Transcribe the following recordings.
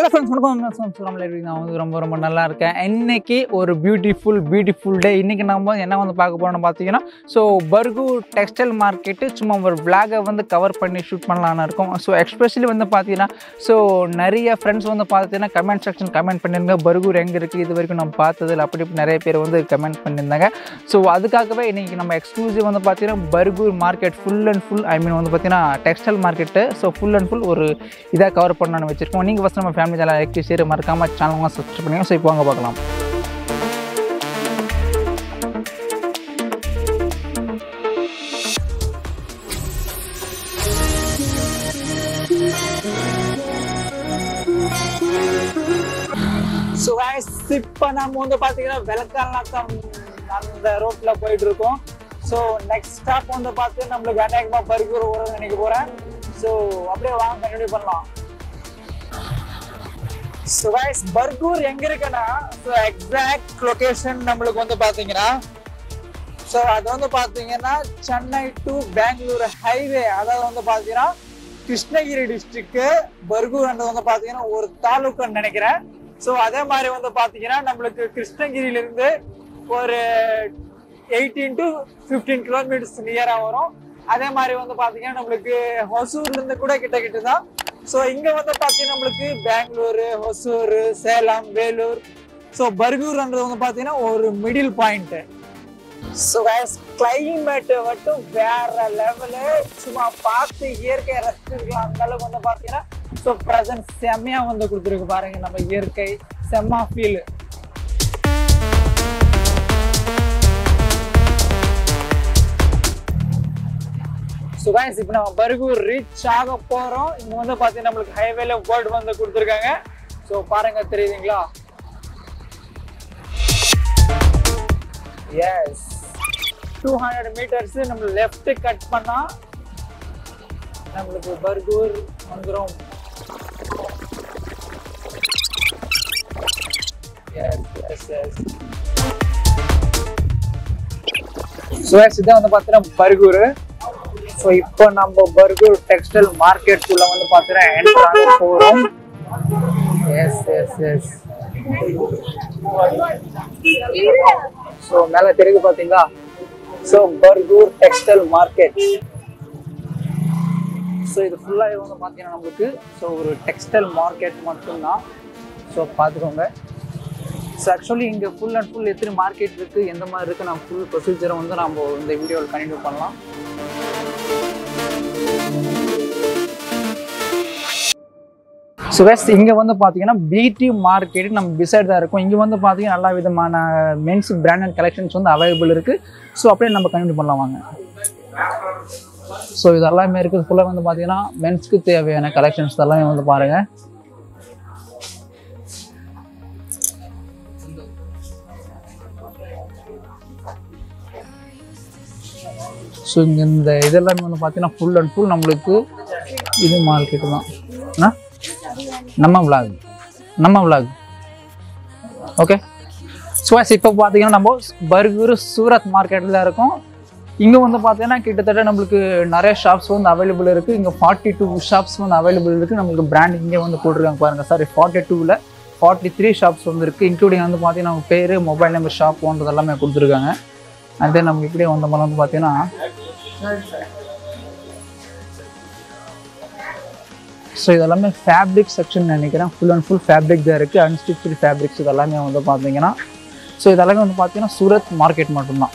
hello friends வணக்கம் சுராமல் எப்படி நான் வந்து ரொம்ப ரொம்ப நல்லா இருக்கேன் இன்னைக்கு ஒரு பியூட்டிஃபுல் பியூட்டிஃபுல் டே இன்னைக்கு நம்ம என்ன வந்து பார்க்க போறோம்னு பார்த்தீங்கன்னா ஸோ பர்கு டெக்ஸ்டைல் மார்க்கெட்டு சும்மா ஒரு vlog-அ வந்து கவர் பண்ணி ஷூட் பண்ணலான்னு இருக்கோம் ஸோ எக்ஸ்பெஷலி வந்து பார்த்தீங்கன்னா ஸோ நிறைய ஃப்ரெண்ட்ஸ் வந்து பார்த்தீங்கன்னா கமெண்ட் செக்ஷன் கமெண்ட் பண்ணியிருங்க பர்கூர் எங்கே இருக்குது இது வரைக்கும் நம்ம பார்த்ததில்ல அப்படி இப்படி நிறைய பேர் வந்து கமெண்ட் பண்ணியிருந்தாங்க ஸோ அதுக்காகவே இன்னைக்கு நம்ம எக்ஸ்க்ளூசிவ் வந்து பார்த்தீங்கன்னா Bargur market full and full I mean வந்து பார்த்தீங்கன்னா textile market so full and full ஒரு இதாக கவர் பண்ணணும்னு வச்சிருக்கோம் நீங்கள் ஃபஸ்ட் நம்ம ஃபேமிலி சேனல் லைக் ஷேர் மறக்காமல் சேனல் சப்ஸ்கிரைப் பண்ணுங்க ஸோ இப்போ வாங்க பார்க்கலாம் ஸோ இப்போ நம்ம வந்து பார்த்தீங்கன்னா வெலக்காலம் அந்த ரோட்டில் போயிட்டு இருக்கோம் ஸோ நெக்ஸ்ட் ஸ்டாப் வந்து பார்த்து நம்மளுக்கு அநேகமாக பருக்கூர் வரும்னு நினைக்க போகிறேன் ஸோ அப்படியே வாங்க கண்டினியூ பண்ணலாம் ஸோ கைஸ் பர்கூர் எங்க இருக்குன்னா ஸோ எக்ஸாக்ட் லொகேஷன் நம்மளுக்கு வந்து பார்த்தீங்கன்னா ஸோ அது வந்து பார்த்தீங்கன்னா சென்னை டு பெங்களூர் ஹைவே அதாவது வந்து பார்த்தீங்கன்னா கிருஷ்ணகிரி டிஸ்ட்ரிக்ட் பர்கூர்ன்றது வந்து பார்த்தீங்கன்னா ஒரு தாலுக்குன்னு நினைக்கிறேன் ஸோ அதே மாதிரி வந்து பார்த்தீங்கன்னா நம்மளுக்கு கிருஷ்ணகிரியிலிருந்து ஒரு எயிட்டீன் டு ஃபிஃப்டீன் கிலோமீட்டர்ஸ் நியராக வரும் அதே மாதிரி வந்து பார்த்தீங்கன்னா நம்மளுக்கு ஹொசூர்லேருந்து கூட கிட்ட கிட்ட தான் ஸோ இங்கே வந்து பார்த்தீங்கன்னா நம்மளுக்கு பெங்களூரு ஹொசூர் சேலம் வேலூர் ஸோ பர்கூர்ன்றது வந்து பார்த்தீங்கன்னா ஒரு middle point so guys climate மட்டும் வேற லெவலு சும்மா பார்த்து இயற்கையை ரசிச்சிருக்கலாம் அந்த அளவுக்கு வந்து பார்த்தீங்கன்னா ஸோ ப்ரெசன்ட் செம்மையா வந்து கொடுத்துருக்கு பாருங்க நம்ம இயற்கை செம்ம ஃபீல் ஸோ கைஸ் இப்போ நம்ம பர்கூர் ரீச் ஆக போகிறோம் இங்கே வந்து பார்த்தீங்கன்னா நம்மளுக்கு ஹைவேல போர்டு வந்து கொடுத்துருக்காங்க ஸோ பாருங்க தெரியுதுங்களா எஸ் டூ ஹண்ட்ரட் மீட்டர்ஸ் நம்ம லெஃப்ட் கட் பண்ணா நம்மளுக்கு பர்கூர் வந்துடும் எஸ் எஸ் எஸ் ஸோ இதான் வந்து பார்த்தீங்கன்னா பர்கூர் ஸோ இப்போ நம்ம பர்கூர் டெக்ஸ்டைல் மார்க்கெட்டுக்குள்ள வந்து பார்த்தீங்கன்னா என்ட்ரு ஆக போகிறோம் எஸ் எஸ் எஸ் ஸோ மேலே தெரியுது பார்த்தீங்களா so Bargur textile market so இது ஃபுல்லாக வந்து பார்த்தீங்கன்னா நம்மளுக்கு ஸோ ஒரு டெக்ஸ்டைல் மார்க்கெட் மட்டும்தான் ஸோ பார்த்துக்கோங்க ஸோ ஆக்சுவலி இங்கே ஃபுல் அண்ட் ஃபுல் எத்தனை மார்க்கெட் இருக்குது எந்த மாதிரி இருக்குது நம்ம ஃபுல் ப்ரொசீஜரை வந்து நம்ம இந்த வீடியோவில் கண்டினியூ பண்ணலாம் ஸோ வெஸ் இங்கே வந்து பார்த்தீங்கன்னா பிடி மார்க்கெட் நம்ம பிசைட் தான் இருக்கும் இங்கே வந்து பார்த்தீங்கன்னா எல்லா விதமான மென்ஸ் பிராண்டட் கலெக்ஷன்ஸ் வந்து அவைலபிள் இருக்குது ஸோ அப்படியே நம்ம கண்டினியூ பண்ணலாம் வாங்க ஸோ இது எல்லாமே இருக்குது ஃபுல்லாக வந்து பார்த்தீங்கன்னா மென்ஸ்க்கு தேவையான கலெக்ஷன்ஸ் எல்லாமே வந்து பாருங்கள் ஸோ இங்கே இந்த இதெல்லாமே வந்து பார்த்தீங்கன்னா ஃபுல் அண்ட் ஃபுல் நம்மளுக்கு இது மார்க்கெட்டு தான் என்ன நம்ம vlog நம்ம vlog ஓகே ஸோ இப்போ பார்த்தீங்கன்னா நம்ம பர்கூர் சூரத் மார்க்கெட்டில் தான் இருக்கோம் இங்கே வந்து பார்த்தீங்கன்னா கிட்டத்தட்ட நம்மளுக்கு நிறைய ஷாப்ஸ் வந்து அவைலபிள் இருக்குது இங்கே ஃபார்ட்டி டூ ஷாப்ஸ் வந்து அவைலபிள் இருக்குது நம்மளுக்கு பிராண்ட் இங்கே வந்து போட்டிருக்காங்க பாருங்கள் சாரி ஃபார்ட்டி டூவில் ஃபார்ட்டி த்ரீ ஷாப்ஸ் வந்து இருக்குது இன்க்ளூடிங் வந்து பார்த்தீங்கன்னா நம்ம பேர் மொபைல் நம்பர் ஷாப் போன்றது எல்லாமே கொடுத்துருக்காங்க அண்ட் தென் நமக்கு இப்படியே வந்த மாதிரி வந்து பார்த்தீங்கன்னா ஸோ இதெல்லாமே ஃபேப்ரிக் செக்ஷன் நினைக்கிறேன் ஃபுல் அண்ட் ஃபுல் ஃபேப்ரிக் தான் இருக்குது அன்ஸ்டிச்சு ஃபேப்ரிக்ஸ் இதெல்லாமே வந்து பார்த்தீங்கன்னா ஸோ இதெல்லாமே வந்து பார்த்தீங்கன்னா சூரத் மார்க்கெட் மட்டும்தான்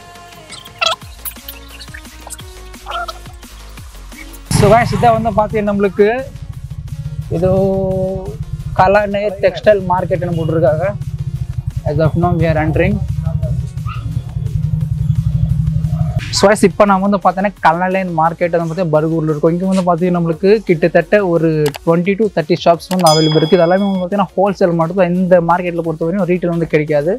ஸோ guys இதை வந்து பார்த்தீங்கன்னா நம்மளுக்கு இது கலாநேர் டெக்ஸ்டைல் மார்க்கெட்னு போட்டிருக்காங்க as of now we are entering ஸ்வைஸ் இப்போ நான் வந்து பார்த்தீங்கன்னா கல்லலைன் மார்க்கெட் வந்து பார்த்தீங்கன்னா பர்கூரில் இருக்கும் இங்கே வந்து பார்த்தீங்கன்னா நம்மளுக்கு கிட்டத்தட்ட ஒரு டுவெண்ட்டி டு தேர்ட்டி ஷாப்ஸ் வந்து அவைலபிள் இருக்குது இதெல்லாமே வந்து பார்த்தீங்கன்னா ஹோல்சேல் மட்டும் தான் இந்த மார்க்கெட்டில் பொறுத்த வரையும் ரீட்டைல் வந்து கிடைக்காது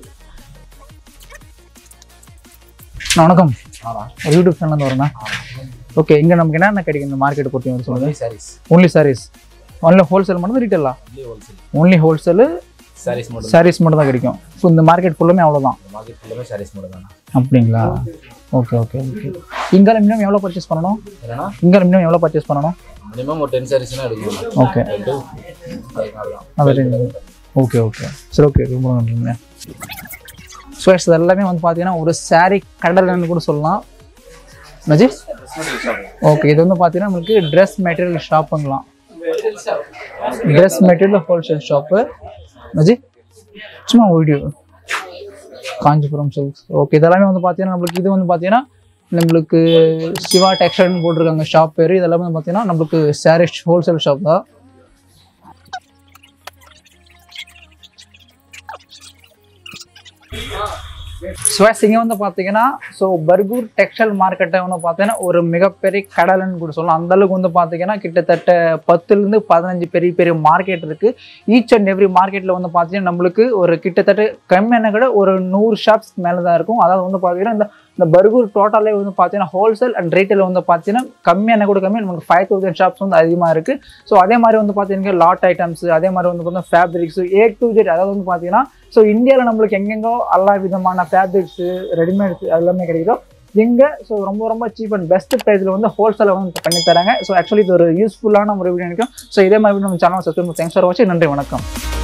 அண்ணா, வணக்கம் ஒரு யூடியூப் சேனல் வரேண்ணா ஓகே இங்கே நமக்கு என்னென்ன கிடைக்கும் இந்த மார்க்கெட் பொறுத்த வரைக்கும் சொல்லுங்கள் sarees only sarees only wholesale மட்டும் ரீட்டெயிலா only wholesale only wholesale sarees மட்டும் சாரீஸ் மட்டும் தான் கிடைக்கும் ஸோ இந்த மார்க்கெட் ஃபுல்லுமே அவ்வளோதான் மார்க்கெட் ஃபுல்லாமே சாரீஸ் மட்டும் தானே அப்படிங்களா ஓகே ஓகே ஓகே இங்கே மினிமம் எவ்வளோ பர்ச்சேஸ் பண்ணணும் ஏன்னா இங்கே மினிமம் எவ்வளோ பர்ச்சேஸ் பண்ணணும் மினிமம் ஒரு டென் சாரீஸ்னா எடுக்கணும் ஓகே அதனால தான் அது ஓகே ஓகே சரி ஓகே ரொம்ப நன்றிங்க ஸோ இது எல்லாமே வந்து பார்த்தீங்கன்னா ஒரு saree கடல்னு கூட சொல்லலாம் நஜி ஓகே இது வந்து பார்த்தீங்கன்னா நமக்கு ட்ரெஸ் மெட்டீரியல் ஷாப்புங்களாம் ட்ரெஸ் மெட்டீரியல் ஹோல்சேல் ஷாப்பு நஜி சும்மா வீடியோ காஞ்சிபுரம் சில்க்ஸ் ஓகே இதெல்லாமே வந்து பார்த்தீங்கன்னா நம்மளுக்கு இது வந்து பார்த்தீங்கன்னா நம்மளுக்கு சிவா டெக்ஸ்டைல்னு போட்டிருக்காங்க ஷாப் பேர் இதெல்லாமே வந்து பார்த்தீங்கன்னா நம்மளுக்கு சாரீ ஹோல்சேல் ஷாப் தான் ஸ்வாஸ் இங்கே வந்து பார்த்தீங்கன்னா ஸோ பர்கூர் டெக்ஸ்டைல் மார்க்கெட்டை வந்து பார்த்தீங்கன்னா ஒரு மிகப்பெரிய கடல்னு கூட சொல்லலாம் அந்த அளவுக்கு வந்து பார்த்தீங்கன்னா கிட்டத்தட்ட பத்துலேருந்து பதினஞ்சு பெரிய பெரிய மார்க்கெட் இருக்குது ஈச் அண்ட் எவ்ரி மார்க்கெட்டில் வந்து பார்த்தீங்கன்னா நம்மளுக்கு ஒரு கிட்டத்தட்ட கம்மியான கூட ஒரு நூறு ஷாப்ஸ் மேலே தான் இருக்கும் அதாவது வந்து பார்த்தீங்கன்னா இந்த இந்த பர்கூர் டோட்டலே வந்து பார்த்தீங்கன்னா ஹோல்சேல் அண்ட் ரீட்டைல் வந்து பார்த்தீங்கன்னா கம்மியான கூட கம்மி நமக்கு ஃபைவ் தௌசண்ட் ஷாப்ஸ் வந்து அதிகமாக இருக்குது ஸோ அதே மாதிரி வந்து பார்த்தீங்கன்னா லாட் ஐட்டம்ஸ் அதே மாதிரி வந்து பார்த்தீங்கன்னா ஃபேப்ரிக்ஸ் ஏ டு ஜெட் அதாவது வந்து பார்த்தீங்கன்னா ஸோ இந்தியாவில் நம்மளுக்கு எங்கெங்கோ எல்லா விதமான ஃபேப்ரிக்ஸு ரெடிமேட்ஸ் எல்லாமே கிடைக்குதோ இங்கே ஸோ ரொம்ப ரொம்ப சீப் அண்ட் பெஸ்ட் ப்ரைஸில் வந்து ஹோல்சேலில் வந்து பண்ணி தராங்க ஸோ ஆக்சுவலி இது ஒரு யூஸ்ஃபுல்லான ஒரு வீடியோ நினைக்கும் ஸோ இதே மாதிரி நம்ம சேனல் சப்ஸ்கிரைப் தேங்க்ஸ் ஃபார் வாட்சிங் நன்றி வணக்கம்